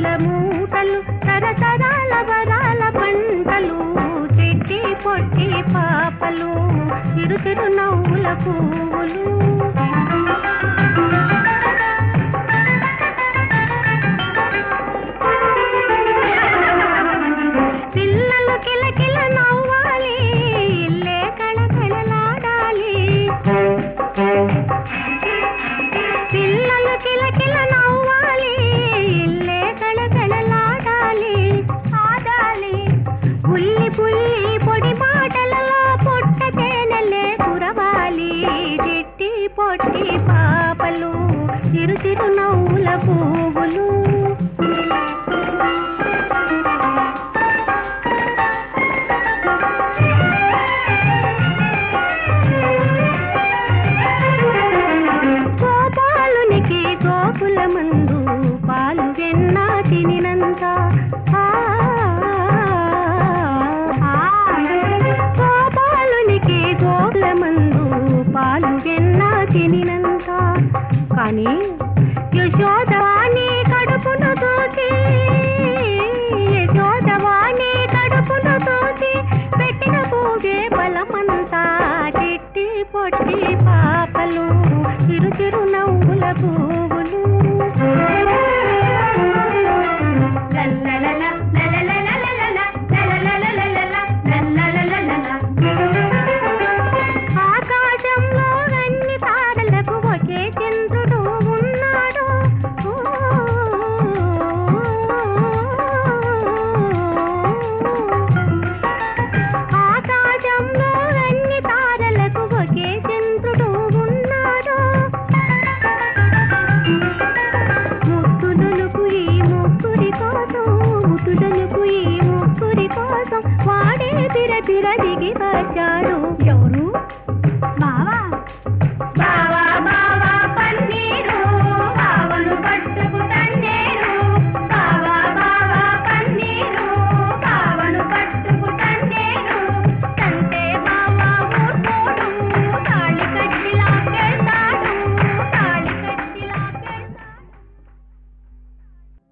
పూల మూటలు తరతరాల వరాల పంటలు చెట్టి పొట్టి పాపలు చిరు చిరు నవ్వుల పువ్వులు పిల్లలు కిలకిల నవ్వాలి ఇల్లే కళకళలాడాలి పిల్లలు కిలకిల నవ్వాలి ఇల్లే కళకళలాడాలి ఆడాలి బుల్లి బుల్లి పొడి మాటలలో పొట్ట తేనెలే కురవాలి చిట్టి పొట్టి పాపలు చిరు చిరు నవ్వుల పువ్వులు గోపాలునికి గోకుల మందు పాలు వెన్న తినినంత ఆ, ఆ, గోపాలునికి గోకుల మందు పాలు వెన్న తినినంత కానీ యశోదవాణి కడుపును తోచి యశోదవాణి కడుపును తోచి పెట్టిన పూగే బలమంతా చిట్టి పొట్టి పాపలు చిరు చిరు నవ్వుల పువ్వులు లల్లలల, లలలలలలల, లలలలలలల, లలలలలలల. ఆకాశంలో అన్ని తారలకు ఒకే చంద్రుడు ఉన్నాడు ఆకాశంలో అన్ని తారలకు ఒకే చంద్రుడు ఉన్నాడు ముత్తులకు ఈ ముక్కురి కోసం ముత్తులకు ఈ ముక్కురి కోసం వాడే బిర బిర దిగి వచ్చాడు